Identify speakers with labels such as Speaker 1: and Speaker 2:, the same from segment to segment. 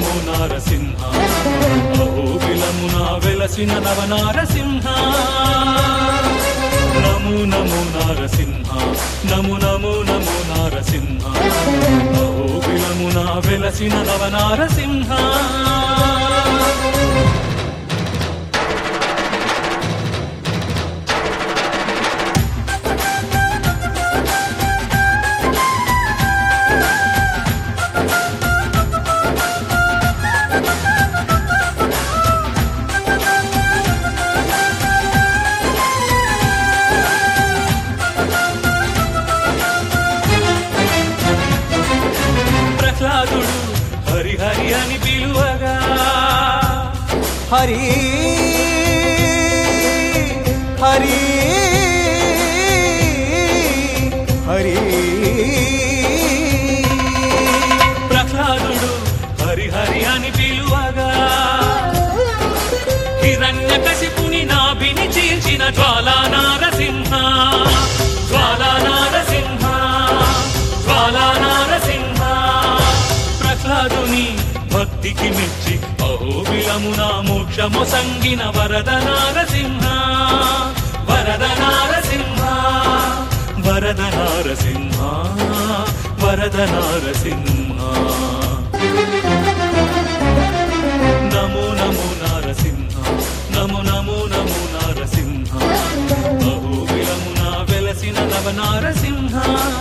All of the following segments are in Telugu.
Speaker 1: నమో నారసింహ అహోబిలమున వెలసిన నవ నారసింహ నమో నమో నారసింహ నమో నమో నమో నారసింహ అహోబిలమున వెలసిన నవ నారసింహ ప్రహ్లాదుడు హరి హరి అని పిలువగా
Speaker 2: హరి హరి హరి
Speaker 1: ప్రహ్లాదుడు హరి హరి అని పిలువగా హిరణ్య కశిపుని నాభిని చీల్చిన జ్వాలా నారసింహ జ్వాలా నారసింహ జ్వాలా నారసింహ ప్రహ్లాదుని భక్తికి మెచ్చి అహోబిలమున మోక్షము సంగిన వరద నారసింహ వరద నారసింహ వరద నారసింహ వరద నారసింహ నమో నమో నారసింహ నమో నమో నమో నారసింహ బహువిలమున వెలసిన నవ నారసింహ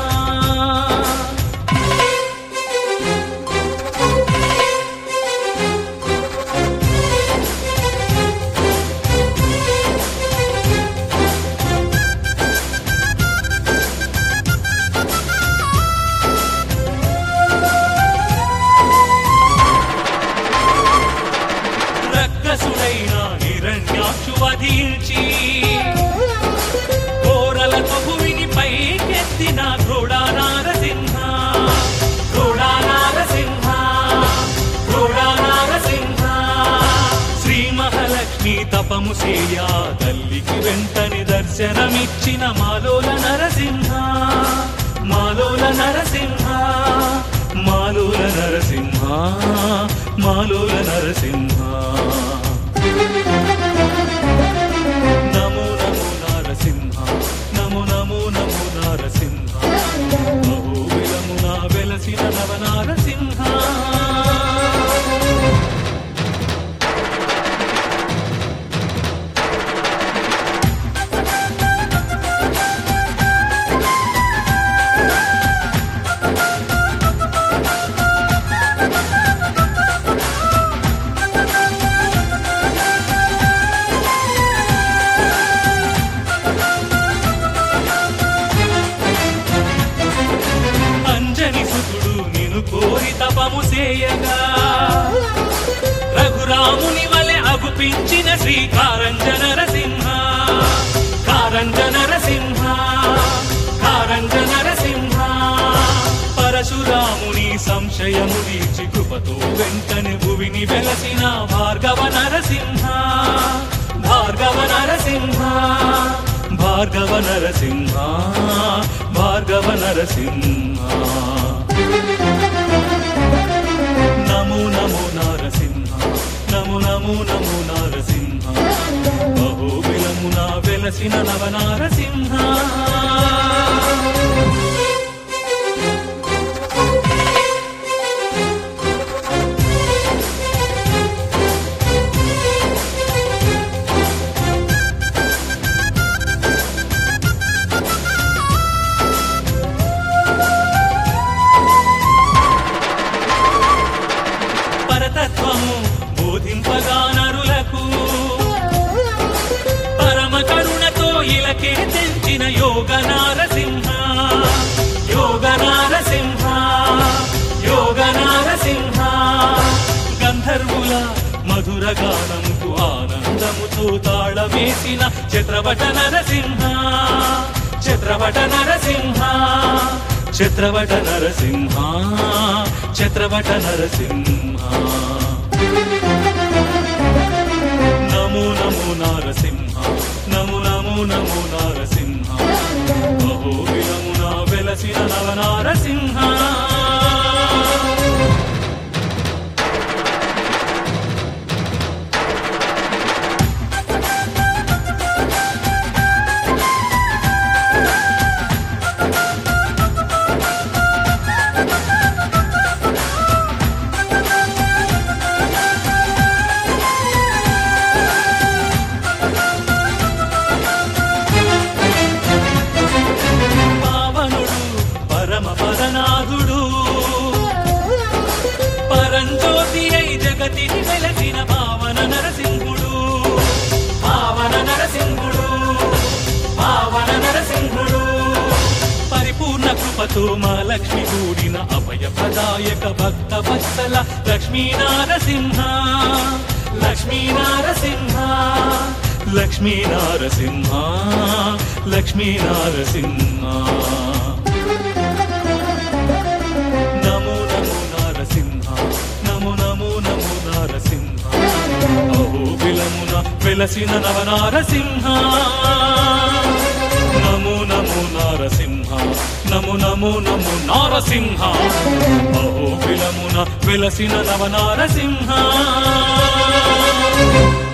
Speaker 1: రక్కసుడైన హిరణ్యాక్షు వధించి ఘోరలతో భూమిని పైకెత్తిన ఘోడా నారసింహ ఘోడా నారసింహ ఘోడా నారసింహ శ్రీ మహాలక్ష్మి తపము సేయ తల్లికి వెంటనే దర్శనమిచ్చిన మాలోల నరసింహ మాలోల నరసింహ మాలోల నరసింహ మాలోల నరసింహ నమో నమో నారసింహ నమో నమో నమో నారసింహ బహువిలమున వెలసిన నవ నారసింహ అంజని సుతుడు నిన్ను కోరి తపము చేయగా రఘురాముని వలె అగుపించిన శ్రీ కారంజన నరసింహ కారంజన నరసింహ కారంజన నరసింహ పరశురాముని సంశయము తీర్చి కృపతో వెంటనే భువిని వెలసిన భార్గవ నరసింహ భార్గవ నరసింహ భార్గవ నరసింహ భార్గవ నరసింహ నమో నమో నారసింహ నమో నమో నమో నారసింహ బహువిలమున వెలసిన నవ నారసింహ పరతత్వము బోధింపగా నరులకు పరమ కరుణతో ఇలకే తెంచిన యోగ నారసింహ యోగ నారసింహ యోగ నారసింహ గంధర్వుల మధుర గానముకు ఆనందముతో తాళమేసిన చత్రవట నరసింహ చత్రవట నరసింహ చత్రవట నరసింహ చత్రవట నరసింహ నమో నమో నారసింహ నమో నమో నమో నారసింహ బహో విలమున వెలసిన నవ నారసింహ జగతిని వెలసిన పావన నరసింహుడు పావన నరసింహుడు పావన నరసింహుడు పరిపూర్ణ కృపతో మా లక్ష్మి కూడిన అభయ ప్రదాయక భక్త వత్సల లక్ష్మీ నారసింహ లక్ష్మీ నారసింహ లక్ష్మీ నారసింహ లక్ష్మీ నారసింహ నమో నమో నారసింహ నమో నమో నమో నారసింహ అహో విలమున వెలసిన నవనారసింహ నమో నమో నారసింహ నమో నమో నమో నారసింహ అహో విలమున వెలసిన నవనారసింహ